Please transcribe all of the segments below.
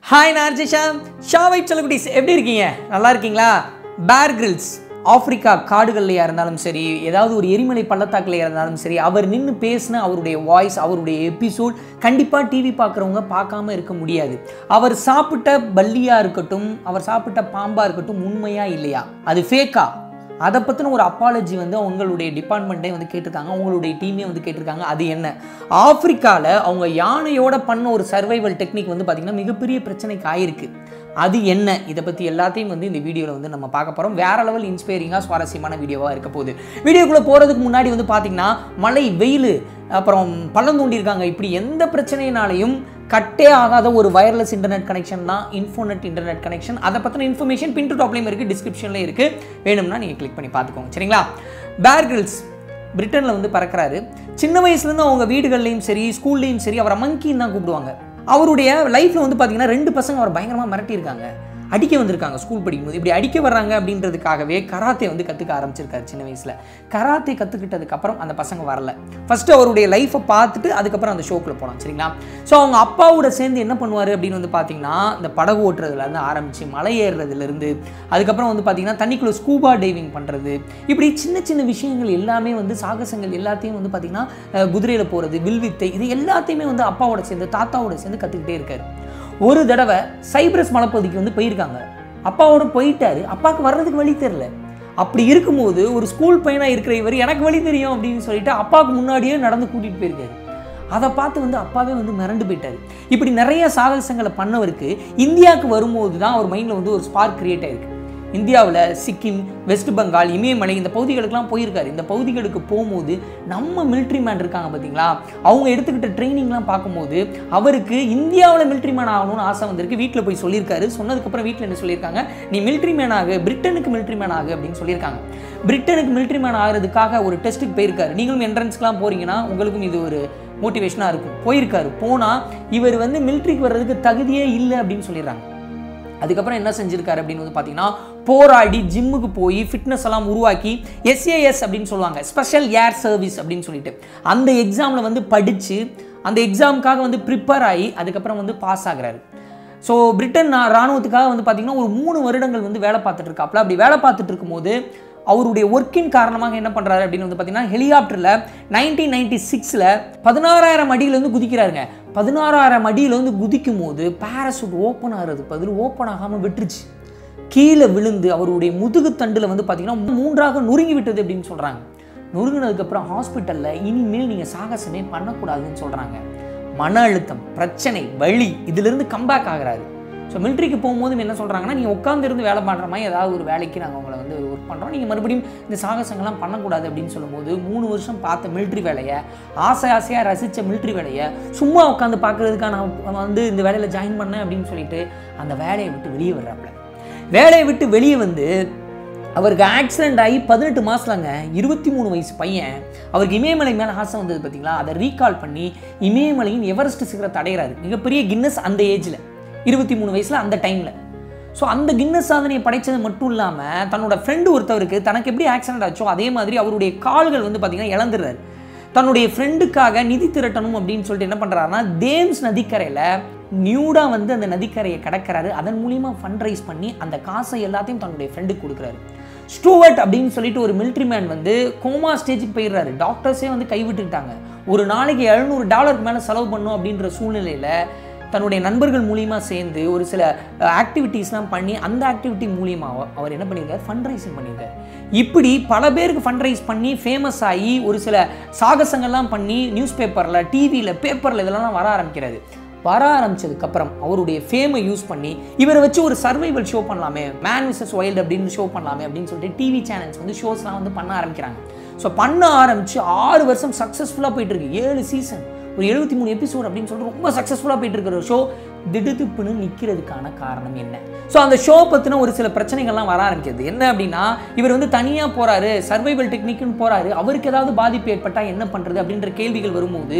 hi நார்ஜிஷா ஷாவை செலகுடிஸ் எப்படி இருக்கீங்க நல்லா இருக்கீங்களா பேர் கிரில்ஸ் ஆப்பிரிக்கா காடுகள்லையா இருந்தாலும் சரி ஏதாவது ஒரு எரிமலை பள்ளத்தாக்குலையா இருந்தாலும் சரி அவர் நின்று பேசின அவருடைய வாய்ஸ் அவருடைய எபிசோட் கண்டிப்பாக டிவி பார்க்குறவங்க பார்க்காம இருக்க முடியாது அவர் சாப்பிட்ட பல்லியாக இருக்கட்டும் அவர் சாப்பிட்ட பாம்பாக இருக்கட்டும் உண்மையா இல்லையா அது ஃபேக்கா அதை பற்றின ஒரு அப்பாலஜி வந்து அவங்களுடைய டிபார்ட்மெண்ட்டே வந்து கேட்டிருக்காங்க அவங்களுடைய டீமே வந்து கேட்டிருக்காங்க அது என்ன ஆப்பிரிக்காவில் அவங்க யானையோட பண்ண ஒரு சர்வைவல் டெக்னிக் வந்து பார்த்திங்கன்னா மிகப்பெரிய பிரச்சனைக்கு ஆயிருக்கு அது என்ன இதை பற்றி எல்லாத்தையும் வந்து இந்த வீடியோவில் வந்து நம்ம பார்க்க போகிறோம் வேற லெவல் இன்ஸ்பைரிங்காக சுவாரஸ்யமான வீடியோவாக இருக்க போகுது வீடியோக்குள்ளே போகிறதுக்கு முன்னாடி வந்து பார்த்திங்கன்னா மழை வெயில் அப்புறம் பள்ளம் தோண்டியிருக்காங்க இப்படி எந்த பிரச்சனையினாலையும் கட்டே ஆகாத ஒரு வயர்லெஸ் இன்டர்நெட் கனெக்ஷன் தான் இன்ஃபோநெட் இன்டர்நெட் கனெக்ஷன் அதை பற்றின இன்ஃபர்மேஷன் பின் டு டாப்லையும் இருக்குது டிஸ்கிரிப்ஷன்லேயும் இருக்குது வேணும்னா நீங்கள் கிளிக் பண்ணி பார்த்துக்கோங்க சரிங்களா பேர் கிரில்ஸ் பிரிட்டனில் வந்து பறக்கிறாரு சின்ன வயசுலேருந்து அவங்க வீடுகள்லையும் சரி ஸ்கூல்லையும் சரி அவரை மங்கின்னு தான் கூப்பிடுவாங்க அவருடைய லைஃப்பில் வந்து பார்த்தீங்கன்னா ரெண்டு பசங்க அவர் பயங்கரமாக மிரட்டியிருக்காங்க அடிக்க வந்திருக்காங்க ஸ்கூல் படிக்கும்போது இப்படி அடிக்க வர்றாங்க அப்படின்றதுக்காகவே கராத்தே வந்து கற்றுக்க ஆரம்பிச்சிருக்காரு சின்ன வயசில் கராத்தே கற்றுக்கிட்டதுக்கப்புறம் அந்த பசங்க வரல ஃபஸ்ட்டு அவருடைய லைஃப்பை பார்த்துட்டு அதுக்கப்புறம் அந்த ஷோக்குள்ளே போகலாம் சரிங்களா ஸோ அவங்க அப்பாவோட சேர்ந்து என்ன பண்ணுவார் அப்படின்னு வந்து பார்த்தீங்கன்னா இந்த படகு ஓட்டுறதுலேருந்து ஆரம்பித்து மலை ஏறுறதுலேருந்து அதுக்கப்புறம் வந்து பார்த்தீங்கன்னா தண்ணிக்குள்ளே ஸ்கூபா டைவிங் பண்ணுறது இப்படி சின்ன சின்ன விஷயங்கள் எல்லாமே வந்து சாகசங்கள் எல்லாத்தையும் வந்து பார்த்தீங்கன்னா குதிரையில் போகிறது வில்வித்தை இது எல்லாத்தையுமே வந்து அப்பாவோட சேர்ந்து தாத்தாவோட சேர்ந்து கற்றுக்கிட்டே இருக்காரு ஒரு தடவை சைப்ரஸ் மலைப்பகுதிக்கு வந்து போயிருக்காங்க அப்பாவோட போயிட்டாரு அப்பாவுக்கு வர்றதுக்கு வழி தெரில அப்படி இருக்கும்போது ஒரு ஸ்கூல் பையனாக இருக்கிற இவர் எனக்கு வழி தெரியும் அப்படின்னு சொல்லிட்டு அப்பாவுக்கு முன்னாடியே நடந்து கூட்டிகிட்டு போயிருக்காரு அதை பார்த்து வந்து அப்பாவே வந்து மிரண்டு போயிட்டாரு இப்படி நிறைய சாகசங்களை பண்ணவருக்கு இந்தியாவுக்கு வரும்போது தான் அவர் மைண்டில் வந்து ஒரு ஸ்பார்க் கிரியேட் ஆயிருக்கு இந்தியாவில் சிக்கிம் வெஸ்ட் பெங்கால் இமயமலை இந்த பகுதிகளுக்கெல்லாம் போயிருக்காரு இந்த பகுதிகளுக்கு போகும்போது நம்ம மிலிட்ரி மேன் இருக்காங்க பார்த்தீங்களா அவங்க எடுத்துக்கிட்ட ட்ரைனிங்லாம் பார்க்கும்போது அவருக்கு இந்தியாவில் மிலிட்ரி மேன் ஆகணும்னு ஆசை வந்திருக்கு வீட்டில் போய் சொல்லியிருக்காரு சொன்னதுக்கப்புறம் வீட்டில் என்ன சொல்லியிருக்காங்க நீ மிலிட்ரி மேன் ஆகு பிரிட்டனுக்கு மிலிட்ரி மேன் ஆகு அப்படின்னு சொல்லியிருக்காங்க பிரிட்டனுக்கு மிலிட்ரி மேன் ஆகிறதுக்காக ஒரு டெஸ்ட்டுக்கு போயிருக்காரு நீங்களும் என்ட்ரன்ஸ்க்குலாம் போகிறீங்கன்னா உங்களுக்கும் இது ஒரு மோட்டிவேஷனாக இருக்கும் போயிருக்காரு போனால் இவர் வந்து மிலிட்ரிக்கு வர்றதுக்கு தகுதியே இல்லை அப்படின்னு சொல்லிடுறாங்க அதுக்கப்புறம் என்ன செஞ்சிருக்காரு அப்படின்னு வந்து பார்த்தீங்கன்னா போராடி ஜிம்முக்கு போய் ஃபிட்னஸ் எல்லாம் உருவாக்கி எஸ்ஏஎஸ் அப்படின்னு சொல்லுவாங்க ஸ்பெஷல் ஏர் சர்வீஸ் அப்படின்னு சொல்லிட்டு அந்த எக்ஸாமில் வந்து படித்து அந்த எக்ஸாமுக்காக வந்து ப்ரிப்பேர் ஆகி அதுக்கப்புறம் வந்து பாஸ் ஆகுறாரு ஸோ பிரிட்டன் ராணுவத்துக்காக வந்து பார்த்தீங்கன்னா ஒரு மூணு வருடங்கள் வந்து வேலை பார்த்துட்டு இருக்காப்புல அப்படி வேலை பார்த்துட்டு இருக்கும்போது அவருடைய ஒர்க்கின் காரணமாக என்ன பண்ணுறாரு அப்படின்னு வந்து பார்த்தீங்கன்னா ஹெலிகாப்டரில் நைன்டீன் நைன்டி சிக்ஸில் பதினாறாயிரம் அடியிலேருந்து குதிக்கிறாருங்க பதினாறாயிரம் அடியிலேருந்து குதிக்கும் போது பேராசூட் ஓப்பன் ஆகிறது பதில் ஓப்பன் ஆகாமல் விட்டுருச்சு கீழே விழுந்து அவருடைய முதுகு தண்டில் வந்து பார்த்தீங்கன்னா மூன்றாக நொறுங்கி விட்டது அப்படின்னு சொல்கிறாங்க நொறுங்கினதுக்கப்புறம் ஹாஸ்பிட்டலில் இனிமேல் நீங்கள் சாகசமே பண்ணக்கூடாதுன்னு சொல்கிறாங்க மன அழுத்தம் பிரச்சனை வலி இதிலிருந்து கம்பேக் ஆகிறாரு ஸோ மிலிட்ரிக்கு போகும்போது என்ன சொல்கிறாங்கன்னா நீங்கள் உட்காந்துருந்து வேலை பண்ணுற மாதிரி ஏதாவது ஒரு வேலைக்கு நாங்கள் உங்களை வந்து ஒர்க் பண்ணுறோம் நீங்கள் மறுபடியும் இந்த சாகசங்கள்லாம் பண்ணக்கூடாது அப்படின்னு சொல்லும்போது மூணு வருஷம் பார்த்த மிலிட்ரி வேலையை ஆசை ஆசையாக ரசித்த மிலிட்ரி வேலையை சும்மா உட்காந்து பார்க்குறதுக்காக நான் வந்து இந்த வேலையில் ஜாயின் பண்ணேன் அப்படின்னு சொல்லிட்டு அந்த வேலையை விட்டு வெளியே வர்றாப்புல வேலையை விட்டு வெளியே வந்து அவருக்கு ஆக்சிடென்ட் ஆகி பதினெட்டு மாதலங்க இருபத்தி மூணு வயசு பையன் அவருக்கு இமயமலை மேலே ஆசை வந்தது பார்த்தீங்களா அதை ரீகால் பண்ணி இமயமலையின் எவரெஸ்ட் சிகரத்தை அடைகிறாரு மிகப்பெரிய கின்னஸ் அந்த ஏஜில் இருபத்தி மூணு வயசில் அந்த டைமில் ஸோ அந்த கின்னஸ் சாதனையை படைத்தது மட்டும் இல்லாமல் தன்னோட ஃப்ரெண்டு ஒருத்தவருக்கு தனக்கு எப்படி ஆக்சிடென்ட் ஆச்சோ அதே மாதிரி அவருடைய கால்கள் வந்து பார்த்திங்கன்னா இழந்துடுறாரு தன்னுடைய ஃப்ரெண்டுக்காக நிதி திரட்டணும் அப்படின்னு சொல்லிட்டு என்ன பண்ணுறாருன்னா தேம்ஸ் நதிக்கரையில் நியூடாக வந்து அந்த நதிக்கரையை கடக்கிறாரு அதன் மூலியமாக ஃபண்ட் ரைஸ் பண்ணி அந்த காசை எல்லாத்தையும் தன்னுடைய ஃப்ரெண்டுக்கு கொடுக்குறாரு ஸ்டூவர்ட் அப்படின்னு சொல்லிட்டு ஒரு மிலிட்ரி மேன் வந்து கோமா ஸ்டேஜுக்கு போயிடுறாரு டாக்டர்ஸே வந்து கைவிட்டுக்கிட்டாங்க ஒரு நாளைக்கு எழுநூறு டாலருக்கு மேலே செலவு பண்ணும் அப்படின்ற சூழ்நிலையில் தன்னுடைய நண்பர்கள் மூலியமாக சேர்ந்து ஒரு சில ஆக்டிவிட்டீஸ்லாம் பண்ணி அந்த ஆக்டிவிட்டி மூலியமாக அவர் என்ன பண்ணியிருக்காரு ஃபண்ட் ரைசிங் பண்ணியிருக்காரு இப்படி பல பேருக்கு ஃபண்ட் ரைஸ் பண்ணி ஃபேமஸ் ஆகி ஒரு சில சாகசங்கள்லாம் பண்ணி நியூஸ் பேப்பரில் டிவியில் பேப்பரில் இதெல்லாம் வர ஆரம்பிக்கிறாரு வர ஆரம்பிச்சதுக்கப்புறம் அவருடைய ஃபேமை யூஸ் பண்ணி இவரை வச்சு ஒரு சர்வைவல் ஷோ பண்ணலாமே மேன் விசஸ் வைல்டு அப்படின்னு ஷோ பண்ணலாமே அப்படின்னு சொல்லிட்டு டிவி சேனல்ஸ் வந்து ஷோஸ்லாம் வந்து பண்ண ஆரம்பிக்கிறாங்க ஸோ பண்ண ஆரம்பித்து ஆறு வருஷம் சக்ஸஸ்ஃபுல்லாக போயிட்டு இருக்கு ஏழு சீசன் ஒரு எழுபத்தி மூணு எபிசோட் அப்படின்னு சொல்லிட்டு ரொம்ப சக்ஸஸ்ஃபுல்லாக போயிட்டு இருக்கிற ஷோ திடுதிப்புன்னு நிற்கிறதுக்கான காரணம் என்ன ஸோ அந்த ஷோ பற்றின ஒரு சில பிரச்சனைகள்லாம் வர ஆரம்பிக்கிறது என்ன அப்படின்னா இவர் வந்து தனியாக போகிறாரு சர்வைவல் டெக்னிக்னு போகிறாரு அவருக்கு ஏதாவது பாதிப்பு ஏற்பட்டால் என்ன பண்ணுறது அப்படின்ற கேள்விகள் வரும்போது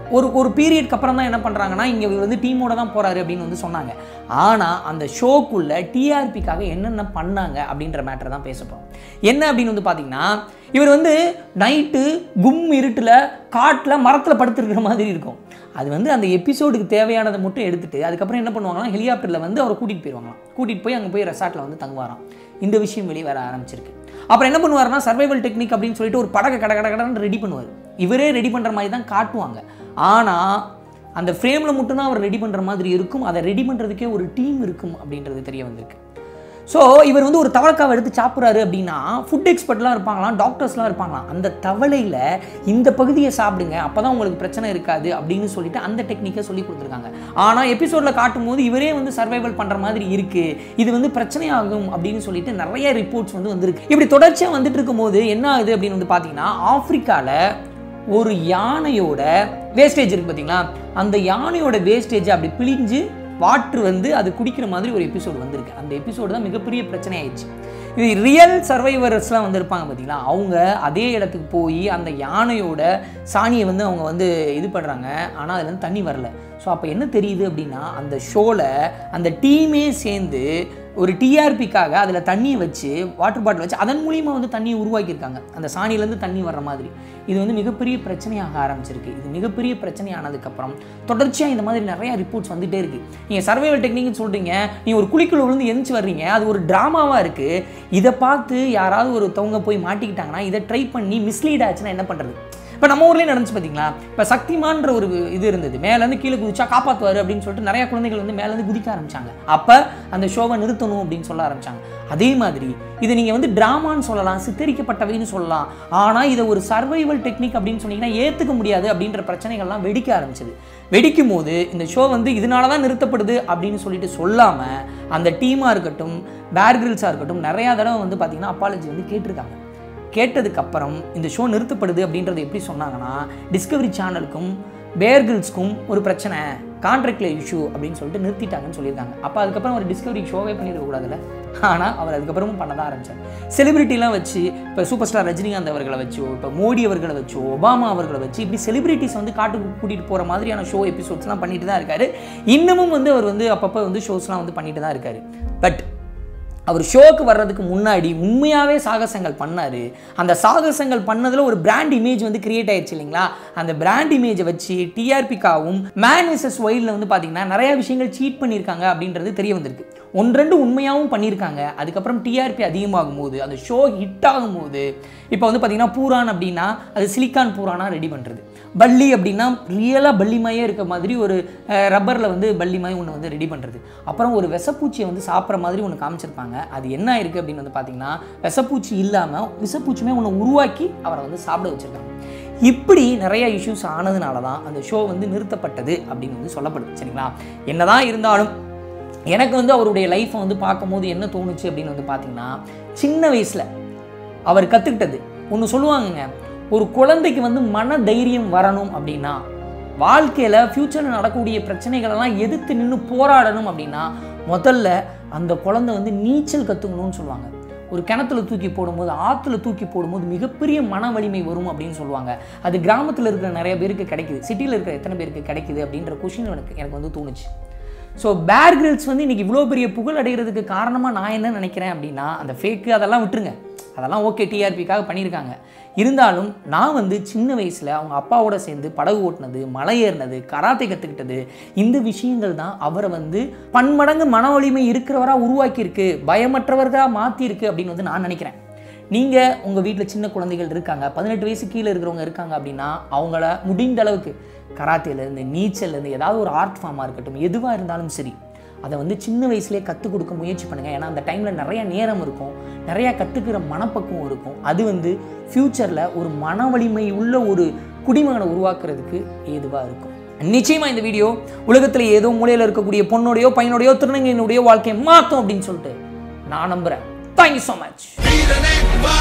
ஒரு ஒரு பீரியட்க்கு அப்புறம் தான் என்ன பண்ணுறாங்கன்னா இங்கே இவர் வந்து டீமோட தான் போகிறாரு அப்படின்னு வந்து சொன்னாங்க ஆனால் அந்த ஷோக்குள்ள டிஆர்பிக்காக என்னென்ன பண்ணாங்க அப்படின்ற மேட்டர் தான் பேச போகிறோம் என்ன அப்படின்னு வந்து பார்த்தீங்கன்னா இவர் வந்து நைட்டு கும் இருட்டில் காட்டில் மரத்தில் படுத்துருக்கிற மாதிரி இருக்கும் அது வந்து அந்த எபிசோடுக்கு தேவையானதை மட்டும் எடுத்துட்டு அதுக்கப்புறம் என்ன பண்ணுவாங்கன்னா ஹெலிகாப்டரில் வந்து அவரை கூட்டிகிட்டு போயிடுவாங்களாம் கூட்டிகிட்டு போய் அங்கே போய் ரெசார்ட்டில் வந்து தங்குவாராம் இந்த விஷயம் வெளியே வர ஆரம்பிச்சிருக்கு அப்புறம் என்ன பண்ணுவாருன்னா சர்வைவல் டெக்னிக் அப்படின்னு சொல்லிட்டு ஒரு படகை கட கட கடன்னு ரெடி பண்ணுவார் இவரே ரெடி பண்ணுற மாதிரி தான் காட்டுவாங்க ஆனால் அந்த ஃப்ரேமில் மட்டும்தான் அவர் ரெடி பண்ணுற மாதிரி இருக்கும் அதை ரெடி பண்ணுறதுக்கே ஒரு டீம் இருக்கும் அப்படின்றது தெரிய வந்திருக்கு ஸோ இவர் வந்து ஒரு தவளைக்காவை எடுத்து சாப்பிட்றாரு அப்படின்னா ஃபுட் எக்ஸ்பர்ட்லாம் இருப்பாங்களாம் டாக்டர்ஸ்லாம் இருப்பாங்களாம் அந்த தவளையில் இந்த பகுதியை சாப்பிடுங்க அப்போ தான் உங்களுக்கு பிரச்சனை இருக்காது அப்படின்னு சொல்லிட்டு அந்த டெக்னிக்கை சொல்லி கொடுத்துருக்காங்க ஆனால் எபிசோடில் காட்டும் போது இவரே வந்து சர்வைவல் பண்ணுற மாதிரி இருக்குது இது வந்து பிரச்சனையாகும் அப்படின்னு சொல்லிட்டு நிறைய ரிப்போர்ட்ஸ் வந்து வந்திருக்கு இப்படி தொடர்ச்சியாக வந்துட்டு இருக்கும்போது என்ன ஆகுது அப்படின்னு வந்து பார்த்தீங்கன்னா ஆப்பிரிக்காவில் ஒரு யானையோட வேஸ்டேஜ் இருக்குது பார்த்தீங்களா அந்த யானையோட வேஸ்டேஜ் அப்படி பிழிஞ்சு வாட்ரு வந்து அது குடிக்கிற மாதிரி ஒரு எபிசோடு வந்திருக்கு அந்த எபிசோடு தான் மிகப்பெரிய பிரச்சனை ஆயிடுச்சு இது ரியல் சர்வைவர்ஸ்லாம் வந்து இருப்பாங்க பார்த்தீங்களா அவங்க அதே இடத்துக்கு போய் அந்த யானையோட சாணியை வந்து அவங்க வந்து இது பண்ணுறாங்க ஆனால் அதுல இருந்து தண்ணி வரல ஸோ அப்போ என்ன தெரியுது அப்படின்னா அந்த ஷோவில் அந்த டீமே சேர்ந்து ஒரு டிஆர்பிக்காக அதில் தண்ணியை வச்சு வாட்டர் பாட்டில் வச்சு அதன் மூலியமாக வந்து தண்ணியை உருவாக்கியிருக்காங்க அந்த சாணியிலேருந்து தண்ணி வர்ற மாதிரி இது வந்து மிகப்பெரிய பிரச்சனையாக ஆரம்பிச்சிருக்கு இது மிகப்பெரிய பிரச்சனையானதுக்கப்புறம் தொடர்ச்சியாக இந்த மாதிரி நிறைய ரிப்போர்ட்ஸ் வந்துகிட்டே இருக்குது நீங்கள் சர்வைவல் டெக்னிக்னு சொல்கிறீங்க நீங்கள் ஒரு குழிக்குள்ள விழுந்து எந்திரிச்சு வர்றீங்க அது ஒரு ட்ராமாவாக இருக்குது இதை பார்த்து யாராவது ஒருத்தவங்க போய் மாட்டிக்கிட்டாங்கன்னா இதை ட்ரை பண்ணி மிஸ்லீட் ஆச்சுன்னா என்ன பண்ணுறது இப்போ நம்ம ஊர்லேயே நடந்துச்சு பார்த்தீங்களா இப்போ சக்திமான்ற ஒரு இது இருந்தது மேலேருந்து கீழே குதிச்சா காப்பாற்றுவார் அப்படின்னு சொல்லிட்டு நிறைய குழந்தைகள் வந்து மேலேருந்து குதிக்க ஆரம்பிச்சாங்க அப்போ அந்த ஷோவை நிறுத்தணும் அப்படின்னு சொல்ல ஆரம்பிச்சாங்க அதே மாதிரி இதை நீங்கள் வந்து ட்ராமான்னு சொல்லலாம் சித்தரிக்கப்பட்டவைன்னு சொல்லலாம் ஆனால் இதை ஒரு சர்வைவல் டெக்னிக் அப்படின்னு சொன்னீங்கன்னா ஏற்றுக்க முடியாது அப்படின்ற பிரச்சனைகள்லாம் வெடிக்க ஆரம்பிச்சது வெடிக்கும் போது இந்த ஷோ வந்து இதனால தான் நிறுத்தப்படுது அப்படின்னு சொல்லிட்டு சொல்லாமல் அந்த டீமாக இருக்கட்டும் பேர்கிரில்ஸாக இருக்கட்டும் நிறையா தடவை வந்து பார்த்தீங்கன்னா அப்பாலஜி வந்து கேட்டிருக்காங்க கேட்டதுக்கப்புறம் இந்த ஷோ நிறுத்தப்படுது அப்படின்றத எப்படி சொன்னாங்கன்னா டிஸ்கவரி சேனலுக்கும் பேர்கில்ஸ்க்கும் ஒரு பிரச்சனை கான்ட்ராக்டில் இஷ்யூ அப்படின்னு சொல்லிட்டு நிறுத்திட்டாங்கன்னு சொல்லியிருக்காங்க அப்போ அதுக்கப்புறம் அவர் டிஸ்கவரி ஷோவே பண்ணியிருக்க கூடாதுல்ல ஆனால் அவர் அதுக்கப்புறமும் பண்ண தான் ஆரம்பிச்சார் செலிபிரிட்டிலாம் வச்சு இப்போ சூப்பர் ஸ்டார் ரஜினிகாந்த் அவர்களை வச்சோ இப்போ மோடி அவர்களை வச்சோ ஒபாமா அவர்களை வச்சு இப்படி செலிபிரிட்டிஸ் வந்து காட்டுக்கு கூட்டிகிட்டு போகிற மாதிரியான ஷோ எபிசோட்ஸ்லாம் பண்ணிட்டு தான் இருக்காரு இன்னமும் வந்து அவர் வந்து அப்பப்போ வந்து ஷோஸ்லாம் வந்து பண்ணிட்டு தான் இருக்காரு பட் அவர் ஷோக்கு வர்றதுக்கு முன்னாடி உண்மையாகவே சாகசங்கள் பண்ணார் அந்த சாகசங்கள் பண்ணதில் ஒரு பிராண்ட் இமேஜ் வந்து கிரியேட் ஆயிடுச்சு இல்லைங்களா அந்த பிராண்ட் இமேஜை வச்சு டிஆர்பிக்காவும் மேன் விசஸ் ஒயிலில் வந்து பார்த்தீங்கன்னா நிறைய விஷயங்கள் சீட் பண்ணியிருக்காங்க அப்படின்றது தெரிய வந்திருக்கு ஒன்று ரெண்டு உண்மையாகவும் பண்ணியிருக்காங்க அதுக்கப்புறம் டிஆர்பி அதிகமாகும் போது அந்த ஷோ ஹிட் ஆகும்போது இப்போ வந்து பார்த்தீங்கன்னா பூரான் அப்படின்னா அது சிலிக்கான் பூரானா ரெடி பண்ணுறது பல்லி அப்படின்னா ரியலாக பல்லிமாயே இருக்க மாதிரி ஒரு ரப்பரில் வந்து பல்லிமாய் ஒன்று வந்து ரெடி பண்ணுறது அப்புறம் ஒரு விசப்பூச்சியை வந்து சாப்பிட்ற மாதிரி ஒன்று காமிச்சிருப்பாங்க அது என்ன இருக்குது அப்படின்னு வந்து பார்த்தீங்கன்னா விசப்பூச்சி இல்லாமல் விசப்பூச்சியுமே ஒன்று உருவாக்கி அவரை வந்து சாப்பிட வச்சுருக்காங்க இப்படி நிறைய இஷ்யூஸ் ஆனதுனால தான் அந்த ஷோ வந்து நிறுத்தப்பட்டது அப்படின்னு வந்து சொல்லப்படுது சரிங்களா என்னதான் இருந்தாலும் எனக்கு வந்து அவருடைய லைஃப்பை வந்து பார்க்கும்போது என்ன தோணுச்சு அப்படின்னு வந்து பார்த்தீங்கன்னா சின்ன வயசில் அவர் கற்றுக்கிட்டது ஒன்று சொல்லுவாங்கங்க ஒரு குழந்தைக்கு வந்து மன தைரியம் வரணும் அப்படின்னா வாழ்க்கையில் ஃப்யூச்சரில் நடக்கக்கூடிய பிரச்சனைகளெல்லாம் எதிர்த்து நின்று போராடணும் அப்படின்னா முதல்ல அந்த குழந்தை வந்து நீச்சல் கற்றுக்கணும்னு சொல்லுவாங்க ஒரு கிணத்துல தூக்கி போடும்போது ஆற்றுல தூக்கி போடும்போது மிகப்பெரிய மன வலிமை வரும் அப்படின்னு சொல்லுவாங்க அது கிராமத்தில் இருக்கிற நிறைய பேருக்கு கிடைக்குது சிட்டியில் இருக்கிற எத்தனை பேருக்கு கிடைக்குது அப்படின்ற கொஷின் எனக்கு எனக்கு வந்து தோணுச்சு ஸோ பேர் கிரில்ஸ் வந்து இன்றைக்கி இவ்வளோ பெரிய புகழ் அடைகிறதுக்கு காரணமாக நான் என்ன நினைக்கிறேன் அப்படின்னா அந்த ஃபேக்கு அதெல்லாம் விட்டுருங்க அதெல்லாம் ஓகே டிஆர்பிக்காக பண்ணியிருக்காங்க இருந்தாலும் நான் வந்து சின்ன வயசில் அவங்க அப்பாவோட சேர்ந்து படகு ஓட்டினது மலை ஏறினது கராத்தை கற்றுக்கிட்டது இந்த விஷயங்கள் தான் அவரை வந்து பன்மடங்கு மன வலிமை இருக்கிறவராக உருவாக்கியிருக்கு பயமற்றவர்களாக மாற்றிருக்கு அப்படின்னு வந்து நான் நினைக்கிறேன் நீங்கள் உங்கள் வீட்டில் சின்ன குழந்தைகள் இருக்காங்க பதினெட்டு வயசு கீழே இருக்கிறவங்க இருக்காங்க அப்படின்னா அவங்கள முடிந்த அளவுக்கு கராத்தேலேருந்து நீச்சல்லேருந்து ஏதாவது ஒரு ஆர்ட் ஃபார்மாக இருக்கட்டும் எதுவாக இருந்தாலும் சரி அதை வந்து சின்ன வயசுலேயே கற்றுக் கொடுக்க முயற்சி பண்ணுங்கள் ஏன்னா அந்த டைமில் நிறைய நேரம் இருக்கும் நிறையா கற்றுக்கிற மனப்பக்குவம் இருக்கும் அது வந்து ஃப்யூச்சரில் ஒரு மன வலிமை உள்ள ஒரு குடிமகனை உருவாக்குறதுக்கு ஏதுவாக இருக்கும் நிச்சயமா இந்த வீடியோ உலகத்தில் ஏதோ மூலையில் இருக்கக்கூடிய பொண்ணோடையோ பையனோடையோ திருநங்கையினுடைய வாழ்க்கையை மாற்றும் அப்படின்னு சொல்லிட்டு நான் நம்புகிறேன் தேங்க்யூ ஸோ மச் வீரனே வா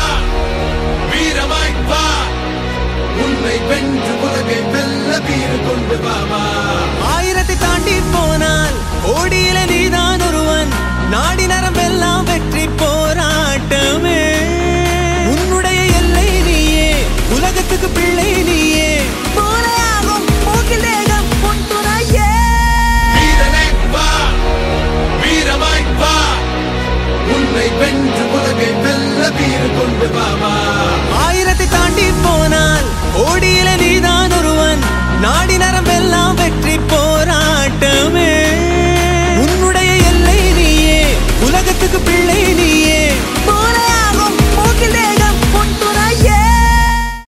வீரமாய் வா உன்னை வென்று உலகை வெல்ல வீர கொண்டு வா வா ஆயிரத்தை தாண்டி போனால் ஓடியில நீதான் ஒருவன் நாடி நரம்பெல்லாம் வெற்றி போராட்டமே உன்னுடைய எல்லை நீயே உலகத்துக்கு பிள்ளை நீயே போலையாகும் போக்கில் வீறு கொண்டு பாவா ஆயிரத்தை தாண்டி போனால் ஓடி